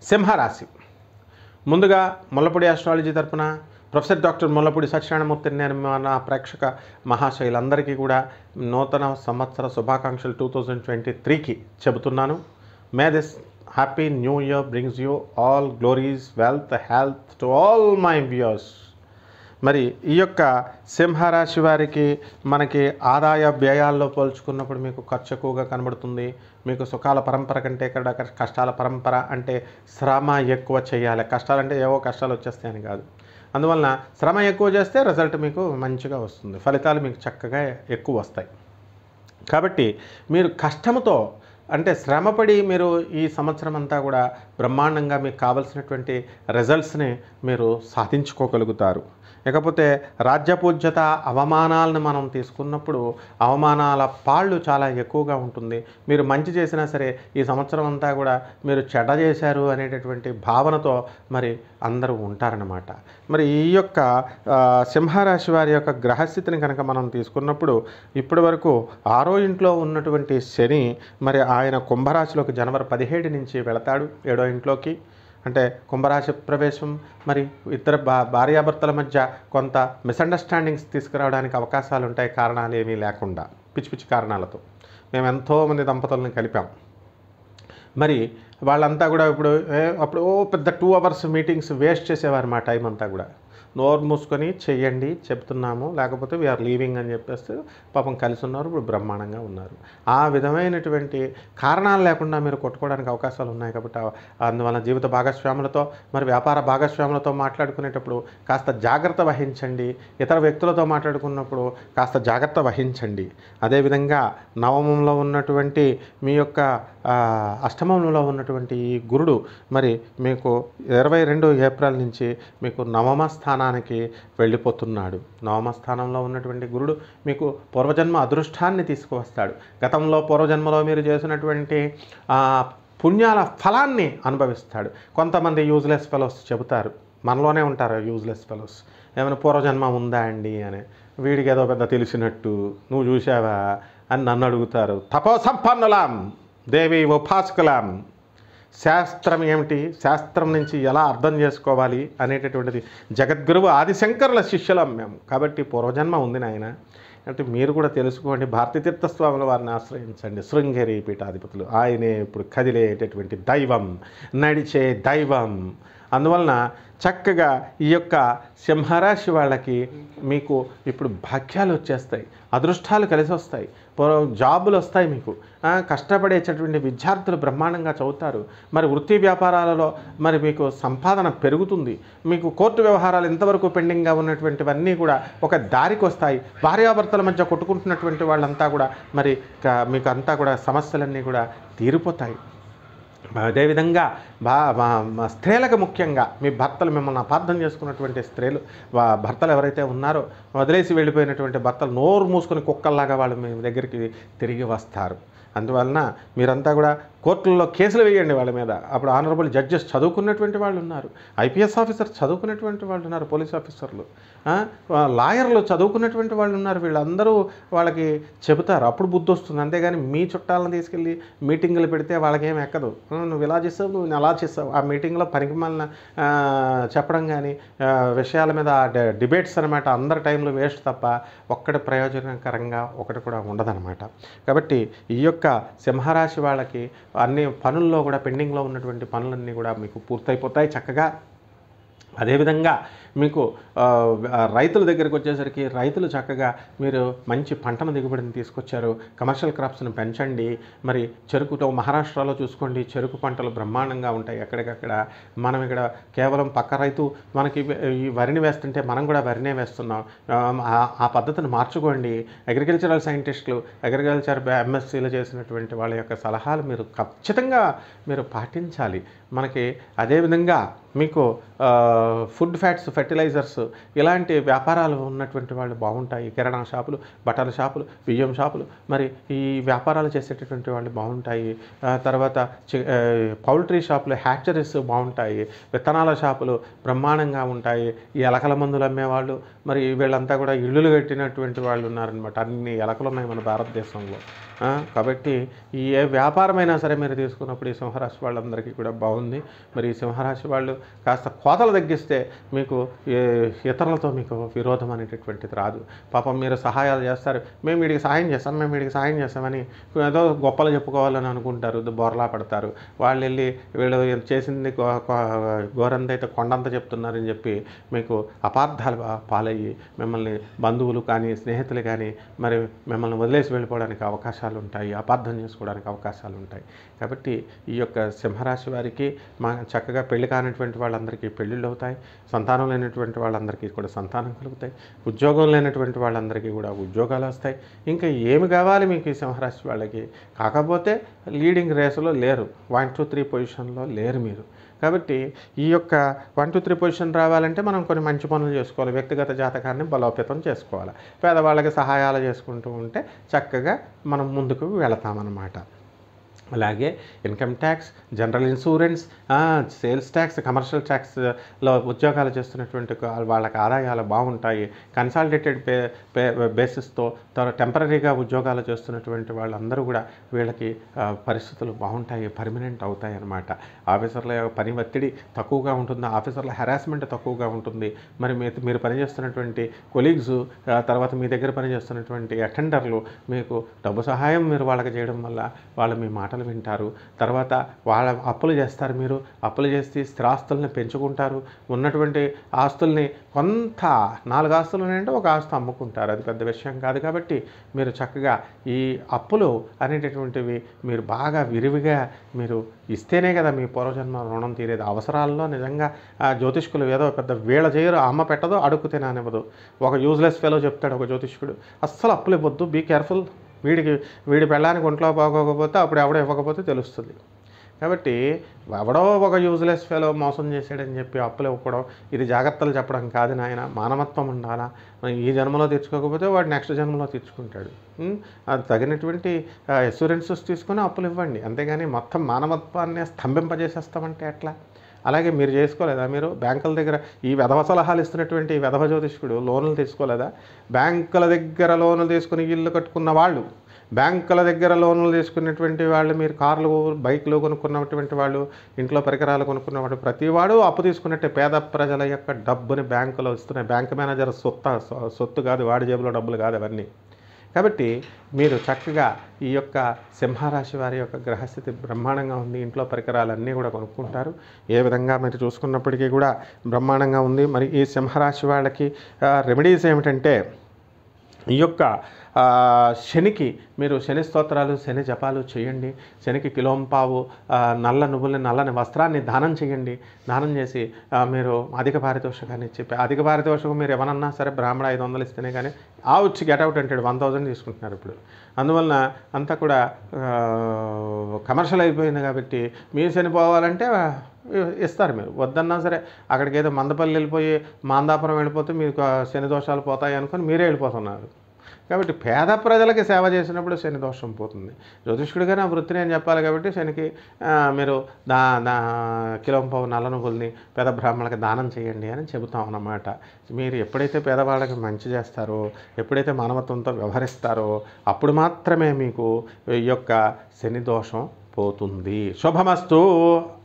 సింహరాశి ముందుగా ముల్లపూడి ఆస్ట్రాలజీ తరపున ప్రొఫెసర్ డాక్టర్ ముల్లపూడి సత్యనారాయణమూర్తిని నేను మన ప్రేక్షక మహాశైలందరికీ కూడా నూతన సంవత్సర శుభాకాంక్షలు టూ థౌజండ్ ట్వంటీ త్రీకి చెబుతున్నాను may this happy new year brings you all glories wealth health to all my viewers మరి ఈ యొక్క సింహరాశి వారికి మనకి ఆదాయ వ్యయాల్లో పోల్చుకున్నప్పుడు మీకు ఖర్చు ఎక్కువగా కనబడుతుంది మీకు సుఖాల పరంపర కంటే ఇక్కడ కష్టాల పరంపర అంటే శ్రమ ఎక్కువ చేయాలి కష్టాలంటే ఏవో కష్టాలు వచ్చేస్తాయని కాదు అందువలన శ్రమ ఎక్కువ చేస్తే రిజల్ట్ మీకు మంచిగా వస్తుంది ఫలితాలు మీకు చక్కగా ఎక్కువ వస్తాయి కాబట్టి మీరు కష్టంతో అంటే శ్రమపడి మీరు ఈ సంవత్సరం అంతా కూడా బ్రహ్మాండంగా మీకు కావలసినటువంటి రిజల్ట్స్ని మీరు సాధించుకోగలుగుతారు ఇకపోతే రాజ్యపూజ్యత అవమానాలను మనం తీసుకున్నప్పుడు అవమానాల పాళ్ళు చాలా ఎక్కువగా ఉంటుంది మీరు మంచి చేసినా సరే ఈ సంవత్సరం అంతా కూడా మీరు చెడ్డ చేశారు అనేటటువంటి భావనతో మరి అందరూ ఉంటారన్నమాట మరి ఈ యొక్క ఆ, సింహరాశి వారి యొక్క గ్రహస్థితిని కనుక మనం తీసుకున్నప్పుడు ఇప్పటి వరకు ఆరో ఇంట్లో ఉన్నటువంటి శని మరి ఆయన కుంభరాశిలోకి జనవరి పదిహేడు నుంచి వెళతాడు ఏడో ఇంట్లోకి అంటే కుంభరాశి ప్రవేశం మరి ఇద్దరు భా భార్యాభర్తల మధ్య కొంత మిస్అండర్స్టాండింగ్స్ తీసుకురావడానికి అవకాశాలు ఉంటాయి కారణాలు ఏమీ లేకుండా పిచ్చి పిచ్చి కారణాలతో మేము ఎంతోమంది దంపతులను కలిపాం మరి వాళ్ళంతా కూడా ఇప్పుడు ఏ, అప్పుడు ఓ పెద్ద టూ అవర్స్ మీటింగ్స్ వేస్ట్ చేసేవారు మా టైం అంతా కూడా నోరు మూసుకొని చెయ్యండి చెప్తున్నాము లేకపోతే వీఆర్ లీవింగ్ అని చెప్పేస్తే పాపం కలిసి ఉన్నారు ఇప్పుడు బ్రహ్మాండంగా ఉన్నారు ఆ విధమైనటువంటి కారణాలు లేకుండా మీరు కొట్టుకోవడానికి అవకాశాలు ఉన్నాయి కాబట్టి ఆ- అందువలన జీవిత భాగస్వాములతో మరి వ్యాపార భాగస్వాములతో మాట్లాడుకునేటప్పుడు కాస్త జాగ్రత్త వహించండి ఇతర వ్యక్తులతో మాట్లాడుకున్నప్పుడు కాస్త జాగ్రత్త వహించండి అదేవిధంగా నవమంలో ఉన్నటువంటి మీ యొక్క ఆ, అష్టమంలో ఉన్నటువంటి ఈ గురుడు మరి మీకు ఇరవై రెండు ఏప్రిల్ నుంచి మీకు నవమ స్థానానికి వెళ్ళిపోతున్నాడు నవమ స్థానంలో ఉన్నటువంటి గురుడు మీకు పూర్వజన్మ అదృష్టాన్ని తీసుకువస్తాడు గతంలో పూర్వజన్మలో మీరు చేసినటువంటి ఆ, పుణ్యాల ఫలాన్ని అనుభవిస్తాడు కొంతమంది యూజ్లెస్ ఫెలోస్ చెబుతారు మనలోనే ఉంటారు యూజ్లెస్ ఫెలోస్ ఏమైనా పూర్వజన్మ ఉందా అండి అని వీడికి ఏదో పెద్ద తెలిసినట్టు నువ్వు చూసావా అని నన్ను అడుగుతారు తపో సంపన్నులాం దేవి ఉపాసకులాం శాస్త్రం ఏమిటి శాస్త్రం నుంచి ఎలా అర్థం చేసుకోవాలి అనేటటువంటిది జగద్గురువు ఆదిశంకరుల శిష్యులం మేము కాబట్టి పూర్వజన్మ ఉంది నాయన అంటే మీరు కూడా తెలుసుకోండి భారతీ తీర్థస్వాముల వారిని ఆశ్రయించండి శృంగేరి పీఠాధిపతులు ఆయనే ఇప్పుడు కదిలేటటువంటి దైవం నడిచే దైవం అందువలన చక్కగా ఈ యొక్క సింహరాశి వాళ్ళకి మీకు ఇప్పుడు భాగ్యాలు వచ్చేస్తాయి అదృష్టాలు కలిసి వస్తాయి పూర్వం జాబులు వస్తాయి మీకు ఆ, కష్టపడేటటువంటి విద్యార్థులు బ్రహ్మాండంగా చదువుతారు మరి వృత్తి వ్యాపారాలలో మరి మీకు సంపాదన పెరుగుతుంది మీకు కోర్టు వ్యవహారాలు ఇంతవరకు పెండింగ్గా ఉన్నటువంటివన్నీ కూడా ఒక దారికి వస్తాయి భార్యాభర్తల మధ్య కొట్టుకుంటున్నటువంటి వాళ్ళంతా కూడా మరి క- మీకు అంతా కూడా సమస్యలన్నీ కూడా తీరిపోతాయి అదేవిధంగా బా మా మా స్త్రీలకు ముఖ్యంగా మీ భర్తలు మిమ్మల్ని అపార్థం చేసుకున్నటువంటి స్త్రీలు వా భర్తలు ఎవరైతే ఉన్నారో వదిలేసి వెళ్ళిపోయినటువంటి భర్తలు నోరు మూసుకొని కుక్కల్లాగా వాళ్ళు మీ దగ్గరికి తిరిగి వస్తారు అందువలన మీరంతా కూడా కోర్టుల్లో కేసులు వేయండి వాళ్ళ మీద అప్పుడు ఆనరబుల్ జడ్జెస్ చదువుకున్నటువంటి వాళ్ళు ఉన్నారు ఐపీఎస్ ఆఫీసర్ చదువుకున్నటువంటి వాళ్ళు ఉన్నారు పోలీస్ ఆఫీసర్లు ఆ, లాయర్లు చదువుకున్నటువంటి వాళ్ళు ఉన్నారు వీళ్ళందరూ వాళ్ళకి చెబుతారు అప్పుడు బుద్ధి వస్తుంది అంతేగాని మీ చుట్టాలను తీసుకెళ్ళి మీటింగులు పెడితే వాళ్ళకేం ఎక్కదు ఆ, నువ్వు ఇలా చేసావు నువ్వు అలా చేసావు ఆ మీటింగ్లో పనికి మాలిన ఆ, చెప్పడం కానీ ఆ, విషయాల మీద డ- డిబేట్స్ అనమాట అందరి టైంలో వేస్ట్ తప్ప ఒక్కటి ప్రయోజనకరంగా ఒకటి కూడా ఉండదన్నమాట కాబట్టి ఈ యొక్క సింహరాశి వాళ్ళకి అన్ని పనుల్లో కూడా పెండింగ్లో ఉన్నటువంటి పనులన్నీ కూడా మీకు పూర్తయిపోతాయి చక్కగా అదేవిధంగా మీకు ఆ, ఆ, రైతుల దగ్గరికి వచ్చేసరికి రైతులు చక్కగా మీరు మంచి పంటను దిగుబడిని తీసుకొచ్చారు కమర్షియల్ క్రాప్స్ని పెంచండి మరి చెరుకుతో మహారాష్ట్రలో చూసుకోండి చెరుకు పంటలు బ్రహ్మాండంగా ఉంటాయి ఎక్కడికక్కడ మనం ఇక్కడ కేవలం పక్క రైతు మనకి ఈ వరిని వేస్తుంటే మనం కూడా వరినే వేస్తున్నాం ఆ, ఆ- ఆ పద్ధతిని మార్చుకోండి అగ్రికల్చరల్ సైంటిస్టులు అగ్రికల్చర్ ఎంఎస్సీలు చేసినటువంటి వాళ్ళ యొక్క సలహాలు మీరు ఖచ్చితంగా మీరు పాటించాలి మనకి అదేవిధంగా మీకు ఆ, ఫుడ్ ఫ్యాట్స్ ఫెర్టిలైజర్స్ ఇలాంటి వ్యాపారాలు ఉన్నటువంటి వాళ్ళు బాగుంటాయి కిరాణా షాపులు బట్టల షాపులు బియ్యం షాపులు మరి ఈ వ్యాపారాలు చేసేటటువంటి వాళ్ళు బాగుంటాయి ఆ, తర్వాత చి- ఆ, పౌల్ట్రీ షాపులు హ్యాచరీస్ బాగుంటాయి విత్తనాల షాపులు బ్రహ్మాండంగా ఉంటాయి ఈ ఎలకల మందులు అమ్మేవాళ్ళు మరి వీళ్ళంతా కూడా ఇళ్ళు కట్టినటువంటి వాళ్ళు ఉన్నారనమాట అన్ని ఎలకలు ఉన్నాయి మన భారతదేశంలో ఆ, కాబట్టి ఈ ఏ వ్యాపారమైనా సరే మీరు తీసుకున్నప్పుడు ఈ సింహరాశి వాళ్ళందరికీ కూడా బాగుంది మరి ఈ సింహరాశి వాళ్ళు కాస్త కోతలు తగ్గిస్తే మీకు ఏ- ఇతరులతో మీకు విరోధం అనేటటువంటిది రాదు పాపం మీరు సహాయాలు చేస్తారు మేము వీడికి సహాయం చేస్తాం మేము వీడికి సహాయం చేస్తామని ఏదో గొప్పలు చెప్పుకోవాలని అనుకుంటారు బోర్లా పడతారు వాళ్ళు వెళ్ళి వీళ్ళు చేసింది గో- గో- గోరందైతే కొండంత చెప్తున్నారని చెప్పి మీకు అపార్థాలు పా- పాలయ్యి మిమ్మల్ని బంధువులు కానీ స్నేహితులు కానీ మరి మిమ్మల్ని వదిలేసి వెళ్ళిపోవడానికి అవకాశాలు ఉంటాయి అపార్థం చేసుకోవడానికి అవకాశాలు ఉంటాయి కాబట్టి ఈ యొక్క సింహరాశి వారికి మా చక్కగా పెళ్లి కానటువంటి వాళ్ళందరికీ పెళ్ళిళ్ళు అవుతాయి సంతానం లేనటువంటి వాళ్ళందరికీ కూడా సంతానం కలుగుతాయి ఉద్యోగం లేనటువంటి వాళ్ళందరికీ కూడా ఉద్యోగాలు వస్తాయి ఇంకా ఏమి కావాలి మీకు ఈ సింహరాశి వాళ్ళకి కాకపోతే లీడింగ్ రేసులో లేరు వన్ టూ త్రీ పొజిషన్లో లేరు మీరు కాబట్టి ఈ యొక్క వన్ టూ త్రీ పొజిషన్ రావాలంటే మనం కొన్ని మంచి పనులు చేసుకోవాలి వ్యక్తిగత జాతకాన్ని బలోపేతం చేసుకోవాలి పేదవాళ్ళకి సహాయాలు చేసుకుంటూ ఉంటే చక్కగా మనం ముందుకు వెళతామన్నమాట అలాగే income tax general insurance sales tax commercial ట్యాక్స్లో ఉద్యోగాలు చేస్తున్నటువంటి కా- వాళ్ళకి ఆదాయాలు బాగుంటాయి కన్సాలిడేటెడ్ పే పే బేసిస్తో తర్వాత టెంపరీగా ఉద్యోగాలు చేస్తున్నటువంటి వాళ్ళందరూ కూడా వీళ్ళకి ఆ, పరిస్థితులు బాగుంటాయి పర్మనెంట్ అవుతాయి అన్నమాట ఆఫీసర్ల యొక్క పని ఒత్తిడి తక్కువగా ఉంటుంది ఆఫీసర్ల హెరాస్మెంట్ తక్కువగా ఉంటుంది మరి మీ మీరు పనిచేస్తున్నటువంటి కొలీగ్స్ తర్వాత మీ దగ్గర పనిచేస్తున్నటువంటి అటెండర్లు మీకు డబ్బు సహాయం మీరు వాళ్ళకి చేయడం వల్ల వాళ్ళు మీ మాటలు వింటారు తర్వాత వాళ్ళ అప్పులు చేస్తారు మీరు అప్పులు చేసి స్థిరాస్తుల్ని పెంచుకుంటారు ఉన్నటువంటి ఆస్తుల్ని కొంత నాలుగు ఆస్తులు ఉన్నాయంటే ఒక ఆస్తు అమ్ముకుంటారు అది పెద్ద విషయం కాదు కాబట్టి మీరు చక్కగా ఈ అప్పులు అనేటటువంటివి మీరు బాగా విరివిగా మీరు ఇస్తేనే కదా మీ పూర్వజన్మ రుణం తీరేది అవసరాల్లో నిజంగా ఆ జ్యోతిష్కులు ఏదో పెద్ద వీళ్ళ చేయరు అమ్మ పెట్టదు అడుగు తిననివ్వదు ఒక యూజ్లెస్ ఫెలో చెప్తాడు ఒక జ్యోతిష్కుడు అస్సలు అప్పులు ఇవ్వద్దు బీ కేర్ఫుల్ వీడికి వీడి పెళ్ళానికి ఒంట్లో బాగోకపోతే అప్పుడు ఎవడో ఇవ్వకపోతే తెలుస్తుంది కాబట్టి ఎవడో ఒక యూజ్లెస్ ఫెలో మోసం చేశాడని చెప్పి అప్పులు ఇవ్వడం ఇది జాగ్రత్తలు చెప్పడం కాదు నాయన మానవత్వం ఉండాలా మనం ఈ జన్మలో తెచ్చుకోకపోతే వాడు నెక్స్ట్ జన్మలో తెచ్చుకుంటాడు ఉం? అది తగినటువంటి అష్యూరెన్సెస్ తీసుకొని అప్పులు ఇవ్వండి అంతేగాని మొత్తం మానవత్వాన్ని స్తంభింపజేసేస్తామంటే ఎట్లా అలాగే మీరు చేసుకోలేదా మీరు బ్యాంకుల దగ్గర ఈ వెధవ సలహాలు ఇస్తున్నటువంటి ఈ వెధవ జ్యోతిష్కుడు లోన్లు తీసుకోలేదా బ్యాంకుల దగ్గర లోన్లు తీసుకుని ఇల్లు కట్టుకున్న వాళ్ళు బ్యాంకుల దగ్గర లోన్లు తీసుకున్నటువంటి వాళ్ళు మీరు కార్లు బైక్లు కొనుక్కున్నటువంటి వాళ్ళు ఇంట్లో పరికరాలు కొనుక్కున్నవాడు ప్రతివాడు అప్పు తీసుకున్నట్టే పేద ప్రజల యొక్క డబ్బుని బ్యాంకులో ఇస్తున్నాయి బ్యాంక్ మేనేజర్ సొత్త సొత్తు కాదు వాడి జేబులో డబ్బులు కాదు అవన్నీ కాబట్టి మీరు చక్కగా ఈ యొక్క సింహరాశి వారి యొక్క గ్రహస్థితి బ్రహ్మాండంగా ఉంది ఇంట్లో పరికరాలన్నీ కూడా కొనుక్కుంటారు ఏ విధంగా మీరు చూసుకున్నప్పటికీ కూడా బ్రహ్మాండంగా ఉంది మరి ఈ సింహరాశి వాళ్ళకి రెమెడీస్ ఏమిటంటే ఈ యొక్క ఆ, శనికి మీరు శని స్తోత్రాలు శని జపాలు చేయండి శనికి కిలోంపావు ఆ, నల్ల నువ్వుల్ని నల్లని వస్త్రాన్ని దానం చేయండి దానం చేసి ఆ, మీరు అధిక పారితోషికాన్ని చెప్పి అధిక పారితోషికం మీరు ఎవరన్నా సరే బ్రాహ్మణ ఐదు వందలు ఇస్తేనే కానీ ఆ వచ్చి గెట్అవుట్ అంటాడు వన్ థౌజండ్ తీసుకుంటున్నారు ఇప్పుడు అందువలన అంతా కూడా కమర్షియల్ అయిపోయింది కాబట్టి మీరు చనిపోవాలంటే ఇ- ఇస్తారు మీరు వద్దన్నా సరే అక్కడికి ఏదో మందపల్లి వెళ్ళిపోయి మాందాపురం వెళ్ళిపోతే మీకు ఆ శని దోషాలు పోతాయి అనుకొని మీరే వెళ్ళిపోతున్నారు కాబట్టి పేద ప్రజలకి సేవ చేసినప్పుడు శని దోషం పోతుంది జ్యోతిష్కుడిగా నా వృత్తిని అని చెప్పాలి కాబట్టి శనికి ఆ, మీరు దా దా కిలోంపావు నల్ల నువ్వుల్ని పేద బ్రాహ్మణులకి దానం చేయండి అని చెబుతాం అన్నమాట మీరు ఎప్పుడైతే పేదవాళ్ళకి మంచి చేస్తారో ఎప్పుడైతే మానవత్వంతో వ్యవహరిస్తారో అప్పుడు మాత్రమే మీకు ఈ యొక్క శని దోషం పోతుంది శుభమస్తు